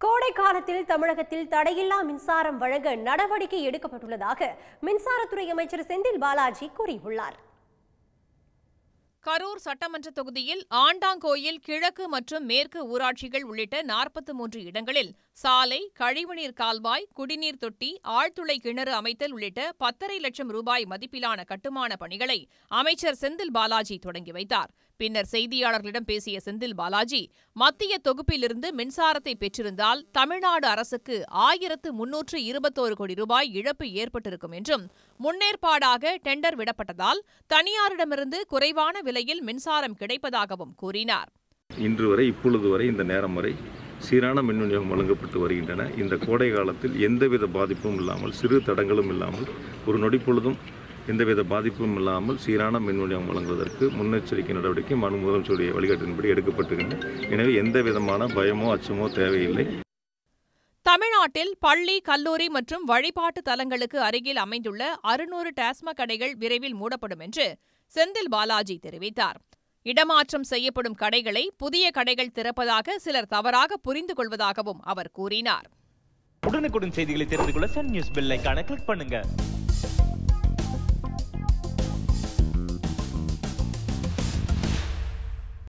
கோடை காலத்தில் தமிழகத்தில் தடையில்லா மின்சாரம் வழங்க நடவடிக்கை எடுக்கப்பட்டுள்ளதாக மின்சாரத்துறை அமைச்சர் செந்தில் பாலாஜி கூறியுள்ளார் கரூர் சட்டமன்ற தொகுதியில் ஆண்டாங்கோயில் கிழக்கு மற்றும் மேற்கு ஊராட்சிகள் உள்ளிட்ட நாற்பத்தி மூன்று இடங்களில் சாலை கழிவுநீர் கால்வாய் குடிநீர் தொட்டி ஆழ்துளை கிணறு அமைத்தல் உள்ளிட்ட பத்தரை லட்சம் ரூபாய் மதிப்பிலான கட்டுமான பணிகளை அமைச்சர் செந்தில் பாலாஜி தொடங்கி வைத்தார் பின்னர் செய்தியாளர்களிடம் பேசிய செந்தில் பாலாஜி மத்திய தொகுப்பிலிருந்து மின்சாரத்தை பெற்றிருந்தால் தமிழ்நாடு அரசுக்கு ஆயிரத்து முன்னூற்று இருபத்தோரு கோடி ரூபாய் இழப்பு ஏற்பட்டிருக்கும் என்றும் முன்னேற்பாடாக டெண்டர் விடப்பட்டதால் தனியாரிடமிருந்து குறைவான விலையில் மின்சாரம் கிடைப்பதாகவும் கூறினார் இன்று வரை இப்பொழுது வரை இந்த நேரம் வரை சீரான மின் விநியோகம் வழங்கப்பட்டு வருகின்றன இந்த கோடை காலத்தில் எந்தவித பாதிப்பும் இல்லாமல் சிறு தடங்களும் இல்லாமல் ஒரு நொடிப்பொழுதும் எந்தவித பாதிப்பும் இல்லாமல் சீரான மின் விநியோகம் வழங்குவதற்கு முன்னெச்சரிக்கை நடவடிக்கை மனு முதலமைச்சருடைய வழிகாட்டின்படி எடுக்கப்பட்டிருக்கின்றன எனவே எந்த விதமான பயமோ அச்சமோ தேவையில்லை தமிழ்நாட்டில் பள்ளி கல்லூரி மற்றும் வழிபாட்டு தலங்களுக்கு அருகில் அமைந்துள்ள அறுநூறு டாஸ்மாக் கடைகள் விரைவில் மூடப்படும் என்று செந்தில் பாலாஜி தெரிவித்தார் இடமாற்றம் செய்யப்படும் கடைகளை புதிய கடைகள் திறப்பதாக சிலர் தவறாக புரிந்து கொள்வதாகவும் அவர் கூறினார் உடனுக்குடன் செய்திகளை தெரிந்து கொள்ள சன் நியூஸ் பெல் ஐகானை கிளிக் பண்ணுங்க